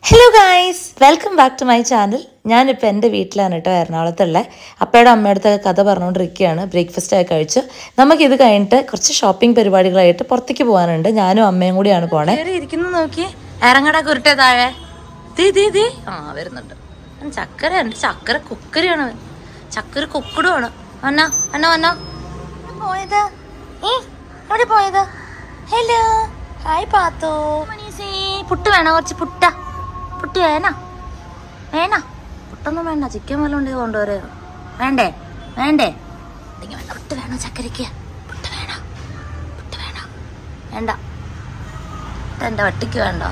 Hello guys welcome back to my channel ഞാനിപ്പോൾ എൻ്റെ വീട്ടിലാണ് കേട്ടോ എറണാകുളത്തുള്ള അപ്പയുടെ അമ്മയുടെ കഥ പറഞ്ഞുകൊണ്ടിരിക്കുകയാണ് ബ്രേക്ക്ഫാസ്റ്റ് ഒക്കെ കഴിച്ച് നമുക്കിത് കഴിഞ്ഞിട്ട് കുറച്ച് ഷോപ്പിംഗ് പരിപാടികളായിട്ട് പുറത്തേക്ക് പോകാനുണ്ട് ഞാനും അമ്മയും കൂടിയാണ് പോണേ ഇരിക്കുന്നു നോക്കി ഇറങ്ങട കുരുട്ടെ താഴെ ദേ ദേ ദേ ആ വരുന്നുണ്ട് അവൻ ചക്കര ഉണ്ട് ചക്കര കുക്കരിയാണ് അവൻ ചക്കര കുക്കടുമാണ് അന്ന അന്ന അന്ന പോയത് ഏ എവിടെ പോയത് ഹലോ ഹായ് പാത്തോ മനീസേ പുട്ട് വേണോ കുറച്ച് പുട്ട പുട്ട് വേണ വേണ പുട്ടൊന്നും വേണ്ട ചിക്കൻ വല്ലതും ഉണ്ടെങ്കിൽ കൊണ്ടുവരോ വേണ്ടേ വേണ്ടേ എന്തെങ്കിലും വേണ്ട പുട്ട് വേണോ ചക്കരയ്ക്ക് പുട്ട് വേണോ പുട്ട് വേണോ വേണ്ട പുട്ട് എൻ്റെ വട്ടിക്ക് വേണ്ട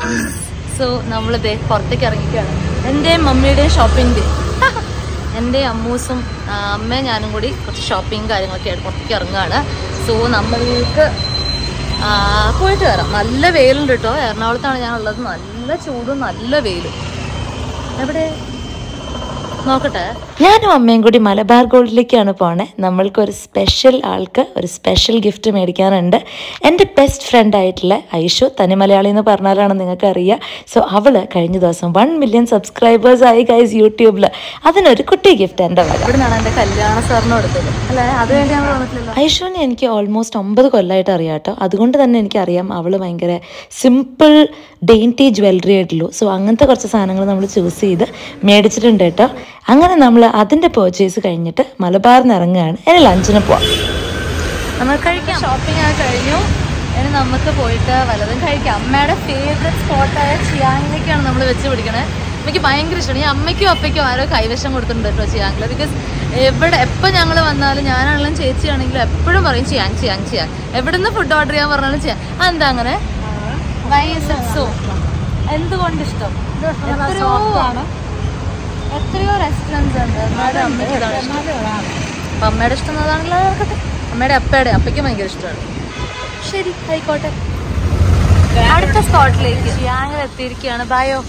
സോ നമ്മൾ പുറത്തേക്ക് ഇറങ്ങിക്കുകയാണ് എൻ്റെയും മമ്മിയുടെയും ഷോപ്പിംഗ് എൻ്റെ അമ്മൂസും ആ, അമ്മയും ഞാനും കൂടി കുറച്ച് ഷോപ്പിംഗ് കാര്യങ്ങളൊക്കെ ആയിട്ട് പുറത്തേക്ക് ഇറങ്ങുകയാണ് സോ നമ്മൾക്ക് ആ, പോയിട്ട് വരാം നല്ല വെയിലുണ്ട് കേട്ടോ എറണാകുളത്താണ് ഞാൻ ഉള്ളത് നല്ല ചൂടും നല്ല വെയിലും എവിടെ നോക്കട്ടെ ഞാനും അമ്മയും കൂടി മലബാർ ഗോൾഡിലേക്കാണ് പോണേ നമ്മൾക്ക് ഒരു സ്പെഷ്യൽ ആൾക്ക് ഒരു സ്പെഷ്യൽ ഗിഫ്റ്റ് മേടിക്കാനുണ്ട് എൻ്റെ ബെസ്റ്റ് ഫ്രണ്ട് ആയിട്ടുള്ള ഐഷു തനി മലയാളി എന്ന് പറഞ്ഞാലാണ് നിങ്ങൾക്ക് അറിയുക സോ അവള് കഴിഞ്ഞ ദിവസം വൺ മില്യൺ സബ്സ്ക്രൈബേഴ്സ് ആയി ഗൈസ് യൂട്യൂബിൽ അതിനൊരു കുട്ടി ഗിഫ്റ്റ് എൻ്റെ വക ഇവിടുന്നാണ് എൻ്റെ കല്യാണ സാറിന് കൊടുത്തത് അല്ലേ അത് വേണ്ടി ഞങ്ങൾ വന്നിട്ടില്ലല്ലോ ഐഷുവിനെ എനിക്ക് ഓൾമോസ്റ്റ് ഒമ്പത് കൊല്ലമായിട്ട് അറിയാം കേട്ടോ അതുകൊണ്ട് തന്നെ എനിക്കറിയാം അവൾ ഭയങ്കര സിമ്പിൾ ഡെയിൻറ്റി ജ്വല്ലറി ആയിട്ടുള്ളൂ സോ അങ്ങനത്തെ കുറച്ച് സാധനങ്ങൾ നമ്മൾ ചൂസ് ചെയ്ത് മേടിച്ചിട്ടുണ്ട് കേട്ടോ അങ്ങനെ നമ്മൾ അതിൻ്റെ പേർച്ചേസ് കഴിഞ്ഞിട്ട് മലബാറിന് ഇറങ്ങുകയാണ് ഇനി ലഞ്ചിന് പോവാം നമ്മൾ കഴിക്കാം ഷോപ്പിംഗ് ഒക്കെ കഴിഞ്ഞു ഇനി നമുക്ക് പോയിട്ട് വല്ലതും കഴിക്കാം അമ്മയുടെ ഫേവറേറ്റ് സ്പോട്ടായ ചിയാങ്ങിലേക്കാണ് നമ്മൾ വെച്ച് പിടിക്കണേ എനിക്ക് ഭയങ്കര ഇഷ്ടമാണ് ഈ അമ്മയ്ക്കും അപ്പയ്ക്കും ആരോ കൈവശം കൊടുത്തിട്ടുണ്ട് കേട്ടോ ചിയാങ്ങിൽ ബിക്കോസ് എവിടെ എപ്പോൾ ഞങ്ങൾ വന്നാലും ഞാനാണെങ്കിലും ചേച്ചിയാണെങ്കിലും എപ്പോഴും പറയും ചിയാങ് ചിയാങ് ചിയാങ് എവിടെ നിന്ന് ഫുഡ് ഓർഡർ ചെയ്യാൻ പറഞ്ഞാലും ചെയ്യാം അതെന്താ അങ്ങനെ വൈ ഇസ് ഇറ്റ് സോ എന്തുകൊണ്ട് ഇഷ്ടം എത്രയോ എത്രയോ റെസ്റ്റോറൻറ്റ്സ് ഉണ്ട് എന്നാലും അമ്മയ്ക്ക് ഇതാണ് ഇഷ്ടം അപ്പൊ അമ്മയുടെ ഇഷ്ടം അതാണല്ലോ നടക്കട്ടെ അമ്മയുടെ അപ്പയുടെ അപ്പയ്ക്ക് ഭയങ്കര ഇഷ്ടമാണ് ശരി ആയിക്കോട്ടെ അടുത്ത സ്പോട്ടിലേക്ക് ഞങ്ങൾ എത്തിയിരിക്കുകയാണ് ബായോ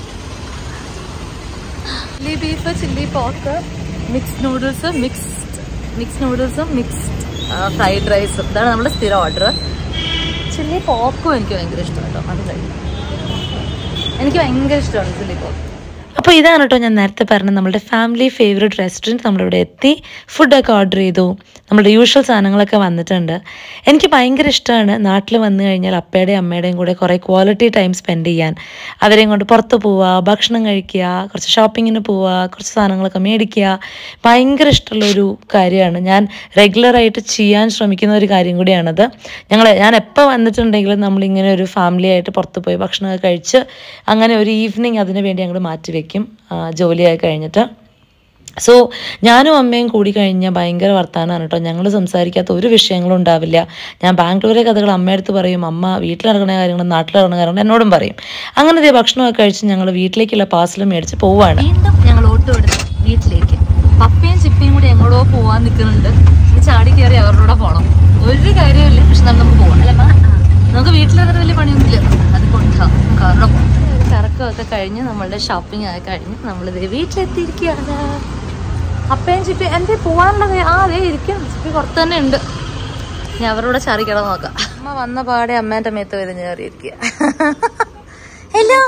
chilli beef chilli pork mix noodles mixed mix നൂഡിൽസും മിക്സ്ഡ് ഫ്രൈഡ് റൈസും ഇതാണ് നമ്മുടെ സ്ഥിരം ഓർഡർ ചില്ലി പോർക്കും എനിക്ക് ഭയങ്കര ഇഷ്ടമാണ് കേട്ടോ അത് കഴിക്കും എനിക്ക് ഭയങ്കര ഇഷ്ടമാണ് ചില്ലി പോർക്ക് അപ്പോൾ ഇതാണ് കേട്ടോ ഞാൻ നേരത്തെ പറഞ്ഞ നമ്മുടെ ഫാമിലി ഫേവറേറ്റ് റെസ്റ്റോറൻറ്റ് നമ്മളിവിടെ എത്തി ഫുഡൊക്കെ ഓർഡർ ചെയ്തു നമ്മുടെ യൂഷ്വൽ സാധനങ്ങളൊക്കെ വന്നിട്ടുണ്ട് എനിക്ക് ഭയങ്കര ഇഷ്ടമാണ് നാട്ടിൽ വന്നു കഴിഞ്ഞാൽ അപ്പയുടെയും അമ്മയുടെയും കൂടെ കുറേ ക്വാളിറ്റി ടൈം സ്പെൻഡ് ചെയ്യാൻ അവരെയും കൊണ്ട് പുറത്ത് പോവുക ഭക്ഷണം കഴിക്കുക കുറച്ച് ഷോപ്പിങ്ങിന് പോവുക കുറച്ച് സാധനങ്ങളൊക്കെ മേടിക്കുക ഭയങ്കര ഇഷ്ടമുള്ള ഒരു കാര്യമാണ് ഞാൻ റെഗുലറായിട്ട് ചെയ്യാൻ ശ്രമിക്കുന്ന ഒരു കാര്യം കൂടിയാണത് ഞങ്ങൾ ഞാൻ എപ്പോൾ വന്നിട്ടുണ്ടെങ്കിലും നമ്മളിങ്ങനെ ഒരു ഫാമിലി ആയിട്ട് പുറത്ത് പോയി ഭക്ഷണമൊക്കെ കഴിച്ച് അങ്ങനെ ഒരു ഈവനിങ് അതിന് വേണ്ടി ഞങ്ങൾ മാറ്റി വെക്കും ആ, ജോലിയൊക്കെ കഴിഞ്ഞിട്ട് സോ ഞാനും അമ്മയും കൂടി കഴിഞ്ഞാൽ ഭയങ്കര വർത്തമാനമാണ് കേട്ടോ ഞങ്ങൾ സംസാരിക്കാത്ത ഒരു വിഷയങ്ങളും ഉണ്ടാവില്ല ഞാൻ ബാംഗ്ലൂരെ കഥകൾ അമ്മയടുത്ത് പറയും അമ്മ വീട്ടിലിറങ്ങുന്ന കാര്യങ്ങളും നാട്ടിലിറങ്ങുന്ന കാര്യങ്ങളും എന്നോടും പറയും അങ്ങനെ ദേ ഭക്ഷണമൊക്കെ കഴിച്ച് ഞങ്ങൾ വീട്ടിലേക്കുള്ള പാർസൽ മേടിച്ച് പോവാണ് വീണ്ടും ഞങ്ങൾ ഓട്ടോ എടുത്ത് വീട്ടിലേക്ക് പപ്പയും ചിപ്പയും കൂടി എങ്ങോട്ടോ പോവാൻ നിൽക്കുന്നുണ്ട് ഈ ചാടി കയറി അവരുടെ കൂടെ പോകണം ഒരു കാര്യമില്ല പക്ഷെ നമ്മൾ നമുക്ക് പോകണം അല്ലേ അമ്മ? നമുക്ക് വീട്ടിലിറങ്ങുന്ന വലിയ പണിയൊന്നുമില്ല അത് കൊണ്ടാ കാരണം കറക്കമൊക്കെ കഴിഞ്ഞ് നമ്മളുടെ ഷോപ്പിംഗ് ഒക്കെ കഴിഞ്ഞ് നമ്മളിത് വീട്ടിലെത്തിയിരിക്കുകയാണ് അപ്പയും ചിപ്പി എന്തേ പോവാനുള്ളത് ആ അതേ ഇരിക്കും ചിപ്പി പുറത്ത് തന്നെ ഉണ്ട് ഞാൻ അവരോട് ചാറി കിടന്ന് നോക്കാം അമ്മ വന്ന പാടെ അമ്മേന്റെ മേത്ത് വരുന്ന കയറിയിരിക്കുക ഹലോ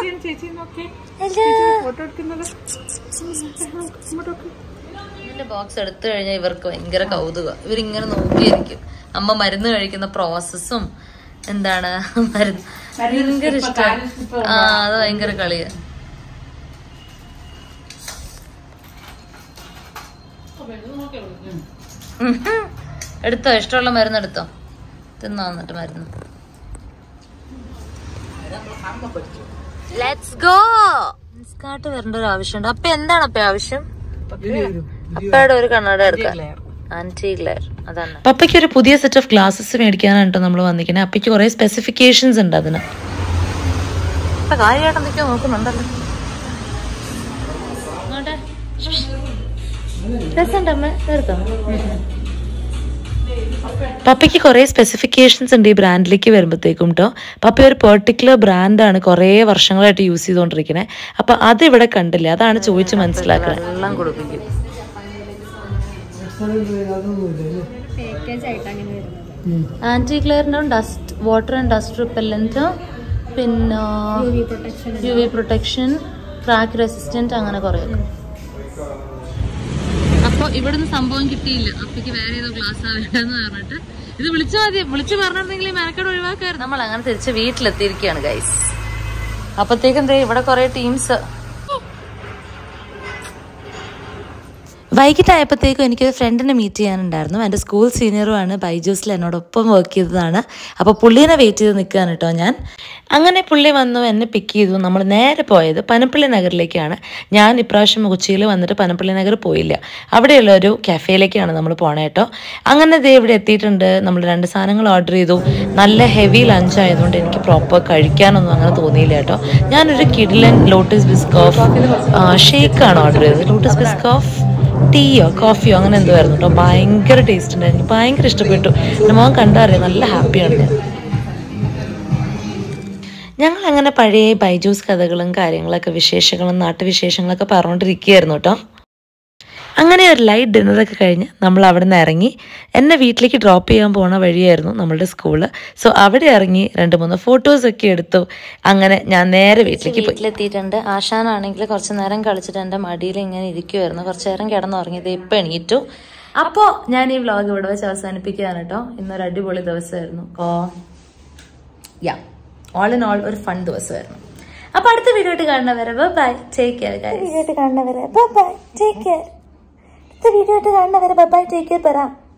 ഇതിന്റെ ബോക്സ് എടുത്തു കഴിഞ്ഞാൽ ഇവർക്ക് ഭയങ്കര കൗതുകം ഇവരിങ്ങനെ നോക്കിയിരിക്കും അമ്മ മരുന്ന് കഴിക്കുന്ന പ്രോസസ്സും എന്താണ് മരുന്ന് ഭയങ്കര ഇഷ്ടം ആ അത് ഭയങ്കര കളിയാ ഉം. എടുത്തോ ഇഷ്ടമുള്ള മരുന്ന് എടുത്തോ തിന്നോ എന്നിട്ട് മരുന്ന് ലെറ്റ്സ് ഗോ സ്കാട്ട് വരേണ്ട ഒരു ആവശ്യമുണ്ട് അപ്പൊ എന്താണ് അപ്പ ആവശ്യം അപ്പയുടെ ഒരു കണ്ണട എടുക്കാൻ ആന്റി ഗ്ലെയർ അതാണ് പപ്പയ്ക്ക് ഒരു പുതിയ സെറ്റ് ഓഫ് ഗ്ലാസസ് മേടിക്കാനാണ് കേട്ടോ നമ്മൾ വന്നിരിക്കുന്നത് അപ്പയ്ക്ക് കുറെ സ്പെസിഫിക്കേഷൻസ് ഉണ്ട് അതിന് ഇപ്പൊ കാര്യമായിട്ട് എന്തൊക്കെയോ നോക്കുന്നുണ്ടല്ലോ ഇങ്ങോട്ടെ. രസമുണ്ടമ്മ എടുത്തോ പപ്പയ്ക്ക് കുറേ സ്പെസിഫിക്കേഷൻസ് ഉണ്ട് ഈ ബ്രാൻഡിലേക്ക് വരുമ്പോഴത്തേക്കും കേട്ടോ പപ്പ ഒരു പെർട്ടിക്കുലർ ബ്രാൻഡാണ് കുറേ വർഷങ്ങളായിട്ട് യൂസ് ചെയ്തുകൊണ്ടിരിക്കുന്നത് അപ്പൊ അത് ഇവിടെ കണ്ടില്ല അതാണ് ചോദിച്ച് മനസ്സിലാക്കുന്നത് വെള്ളം കൊടുപ്പിക്കും ആന്റി ക്ലെയറിൻ്റെ ഡസ്റ്റ് വാട്ടർ ആൻഡ് ഡസ്റ്റ് റിപ്പല്ലൻറ്റും പിന്നെ U V protection U V protection crack resistant അങ്ങനെ കുറെ അപ്പൊ ഇവിടുന്ന് സംഭവം കിട്ടിയില്ല അപ്പക്ക് വേറെ ഏതോ ക്ലാസ് ആവേണ്ടെന്ന് പറഞ്ഞിട്ട് ഇത് വിളിച്ചു മതി വിളിച്ചു പറഞ്ഞിരുന്നെങ്കിൽ മെനക്കേട് ഒഴിവാക്കായിരുന്നു നമ്മൾ അങ്ങനെ തിരിച്ച് വീട്ടിലെത്തിയിരിക്കുകയാണ് ഗൈസ് അപ്പത്തേക്കും ദേ ഇവിടെ കുറെ ടീംസ് വൈകിട്ടായപ്പോഴത്തേക്കും എനിക്കൊരു ഫ്രണ്ടിനെ മീറ്റ് ചെയ്യാനുണ്ടായിരുന്നു എൻ്റെ സ്കൂൾ സീനിയറുമാണ് ബൈജൂസിൽ എന്നോടൊപ്പം വർക്ക് ചെയ്തതാണ് അപ്പോൾ പുള്ളീനെ വെയിറ്റ് ചെയ്ത് നിൽക്കുകയാണ് കേട്ടോ ഞാൻ അങ്ങനെ പുള്ളി വന്നു എന്നെ പിക്ക് ചെയ്തു നമ്മൾ നേരെ പോയത് പനപ്പള്ളി നഗറിലേക്കാണ് ഞാൻ ഇപ്രാവശ്യം കൊച്ചിയിൽ വന്നിട്ട് പനപ്പള്ളി നഗർ പോയില്ല അവിടെയുള്ള ഒരു കഫേയിലേക്കാണ് നമ്മൾ പോണേ കേട്ടോ അങ്ങനെ ദേ ഇവിടെ എത്തിയിട്ടുണ്ട് നമ്മൾ രണ്ട് സാധനങ്ങൾ ഓർഡർ ചെയ്തു നല്ല ഹെവി ലഞ്ച് ആയതുകൊണ്ട് എനിക്ക് പ്രോപ്പർ കഴിക്കാനൊന്നും അങ്ങനെ തോന്നിയില്ല കേട്ടോ ഞാനൊരു കിഡിലൻ ലോട്ടസ് ബിസ്കോഫ് ഷേക്കാണ് ഓർഡർ ചെയ്തത് ലോട്ടസ് ബിസ്കോഫ് ടീയോ കോഫിയോ അങ്ങനെ എന്തോ ആയിരുന്നു കേട്ടോ ഭയങ്കര ടേസ്റ്റ് ഉണ്ടായിരുന്നു എനിക്ക് ഭയങ്കര ഇഷ്ടപ്പെട്ടു എൻ്റെ മോൻ കണ്ടറിയാം നല്ല ഹാപ്പിയാണ് ഞാൻ ഞങ്ങൾ അങ്ങനെ പഴയ ബൈജൂസ് കഥകളും കാര്യങ്ങളൊക്കെ വിശേഷങ്ങളും നാട്ടുവിശേഷങ്ങളൊക്കെ പറഞ്ഞുകൊണ്ടിരിക്കുകയായിരുന്നു കേട്ടോ അങ്ങനെ ഒരു ലൈറ്റ് ഡിന്നറൊക്കെ കഴിഞ്ഞ് നമ്മൾ അവിടെ നിന്ന് ഇറങ്ങി എന്നെ വീട്ടിലേക്ക് ഡ്രോപ്പ് ചെയ്യാൻ പോണ വഴിയായിരുന്നു നമ്മളുടെ സ്കൂള് സോ അവിടെ ഇറങ്ങി രണ്ട് മൂന്ന് ഫോട്ടോസൊക്കെ എടുത്തു അങ്ങനെ ഞാൻ നേരെ വീട്ടിലേക്ക് വീട്ടിലെത്തിയിട്ടുണ്ട് ആശാനാണെങ്കിൽ കുറച്ച് നേരം കളിച്ചിട്ട് എൻ്റെ മടിയിൽ ഇങ്ങനെ ഇരിക്കുമായിരുന്നു കുറച്ച് നേരം കിടന്നുറങ്ങിയത് ഇപ്പം എണീറ്റു അപ്പോൾ ഞാൻ ഈ വ്ളോഗ് ഇവിടെ വെച്ച് അവസാനിപ്പിക്കുകയാണ് കേട്ടോ ഇന്നൊരു അടിപൊളി ദിവസമായിരുന്നു oh yeah all in all ഒരു ഫൺ ദിവസമായിരുന്നു അപ്പൊ അടുത്ത വീഡിയോ ആയിട്ട് കാണുന്നവരെ ബൈ ടേക്ക് കെയർ വീഡിയോ ആയിട്ട് കാണുന്നവരെ ബൈ ടേക്ക് കെയർ അടുത്ത വീഡിയോ ആയിട്ട് കാണുന്നവരെ ബൈ ടേക്ക് കെയർ പറ